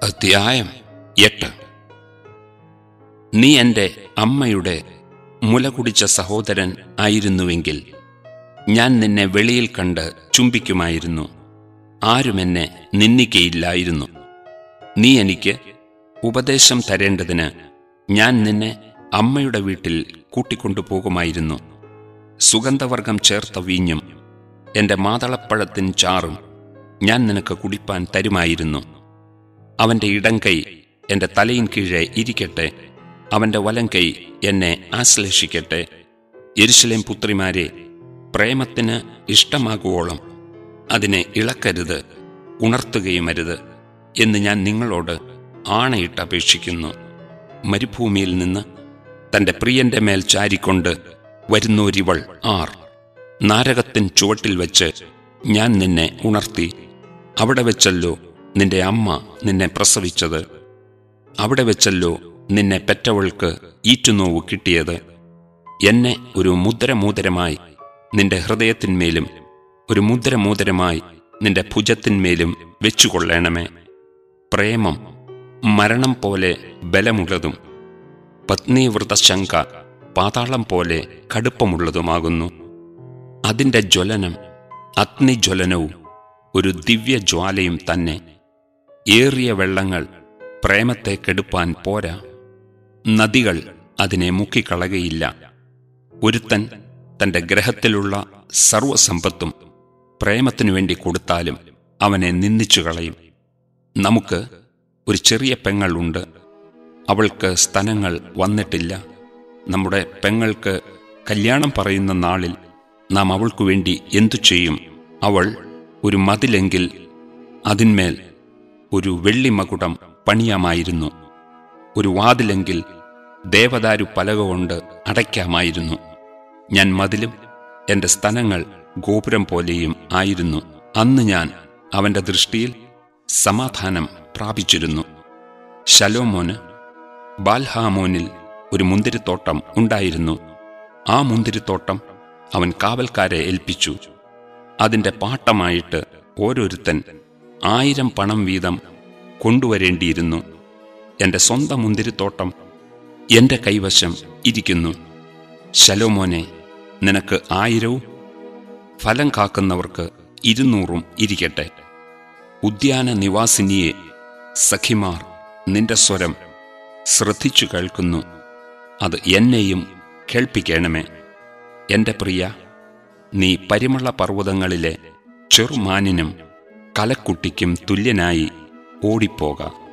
അധ്യായം എട്ട് നീ എൻ്റെ അമ്മയുടെ മുല കുടിച്ച സഹോദരൻ ആയിരുന്നുവെങ്കിൽ ഞാൻ നിന്നെ വെളിയിൽ കണ്ട് ചുംബിക്കുമായിരുന്നു ആരും എന്നെ നിന്ദിക്കയില്ലായിരുന്നു നീ എനിക്ക് ഉപദേശം തരേണ്ടതിന് ഞാൻ നിന്നെ അമ്മയുടെ വീട്ടിൽ കൂട്ടിക്കൊണ്ടുപോകുമായിരുന്നു സുഗന്ധവർഗം ചേർത്ത വീഞ്ഞും എൻ്റെ മാതളപ്പഴത്തിൻ ചാറും ഞാൻ നിനക്ക് കുടിപ്പാൻ തരുമായിരുന്നു അവന്റെ ഇടംകൈ എന്റെ തലയിൻ കീഴെ ഇരിക്കട്ടെ അവന്റെ വലംകൈ എന്നെ ആശ്ലേഷിക്കട്ടെ യെരുശലേം പുത്രിമാരെ പ്രേമത്തിന് ഇഷ്ടമാകുവോളം അതിനെ ഇളക്കരുത് ഉണർത്തുകയുമരുത് എന്ന് ഞാൻ നിങ്ങളോട് ആണയിട്ടപേക്ഷിക്കുന്നു മരുഭൂമിയിൽ നിന്ന് തന്റെ പ്രിയന്റെ മേൽ ചാരിക്കൊണ്ട് വരുന്നോരിവൾ ആർ നാരകത്തിൻ ചുവട്ടിൽ വെച്ച് ഞാൻ നിന്നെ ഉണർത്തി അവിടെ വെച്ചല്ലോ നിന്റെ അമ്മ നിന്നെ പ്രസവിച്ചത് അവിടെ വെച്ചല്ലോ നിന്നെ പെറ്റവൾക്ക് ഈറ്റുനോവ് കിട്ടിയത് എന്നെ ഒരു മുദ്രമൂതരമായി നിന്റെ ഹൃദയത്തിന്മേലും ഒരു മുദ്രമൂതരമായി നിന്റെ ഭുജത്തിന്മേലും വെച്ചുകൊള്ളണമേ പ്രേമം മരണം പോലെ ബലമുള്ളതും പത്നീവൃതശങ്ക പാതാളം പോലെ കടുപ്പമുള്ളതുമാകുന്നു അതിൻ്റെ ജ്വലനം അഗ്നിജ്വലനവും ഒരു ദിവ്യജ്വാലയും തന്നെ ഏറിയ വെള്ളങ്ങൾ പ്രേമത്തെ കെടുപ്പാൻ പോരാ നദികൾ അതിനെ മുക്കിക്കളകയില്ല ഒരുത്തൻ തന്റെ ഗ്രഹത്തിലുള്ള സർവസമ്പത്തും പ്രേമത്തിനു വേണ്ടി കൊടുത്താലും അവനെ നിന്ദിച്ചു കളയും നമുക്ക് ഒരു ചെറിയ പെങ്ങൾ ഉണ്ട് അവൾക്ക് സ്തനങ്ങൾ വന്നിട്ടില്ല നമ്മുടെ പെങ്ങൾക്ക് കല്യാണം പറയുന്ന നാളിൽ നാം അവൾക്കു വേണ്ടി എന്തു ചെയ്യും അവൾ ഒരു മതിലെങ്കിൽ അതിന്മേൽ ഒരു വെള്ളിമകുടം പണിയാമായിരുന്നു ഒരു വാതിലെങ്കിൽ ദേവദാരു പലക കൊണ്ട് അടയ്ക്കാമായിരുന്നു ഞാൻ മതിലും എന്റെ സ്തനങ്ങൾ ഗോപുരം പോലെയും ആയിരുന്നു അന്ന് ഞാൻ അവന്റെ ദൃഷ്ടിയിൽ സമാധാനം പ്രാപിച്ചിരുന്നു ശലോമോന് ബാൽഹാമോനിൽ ഒരു മുന്തിരിത്തോട്ടം ഉണ്ടായിരുന്നു ആ മുന്തിരിത്തോട്ടം അവൻ കാവൽക്കാരെ ഏൽപ്പിച്ചു അതിന്റെ പാട്ടമായിട്ട് ഓരോരുത്തൻ ആയിരം പണം വീതം കൊണ്ടുവരേണ്ടിയിരുന്നു എന്റെ സ്വന്തം മുന്തിരിത്തോട്ടം എന്റെ കൈവശം ഇരിക്കുന്നു ശലോമോനെ നിനക്ക് ആയിരവും ഫലം കാക്കുന്നവർക്ക് ഇരുന്നൂറും ഇരിക്കട്ടെ ഉദ്യാന നിവാസിനിയെ സഖിമാർ നിന്റെ സ്വരം ശ്രദ്ധിച്ചു കേൾക്കുന്നു അത് എന്നെയും കേൾപ്പിക്കണമേ എന്റെ പ്രിയ നീ പരിമള പർവ്വതങ്ങളിലെ ചെറുമാനിനും കലക്കുട്ടിക്കും തുല്യനായി ഓടിപ്പോക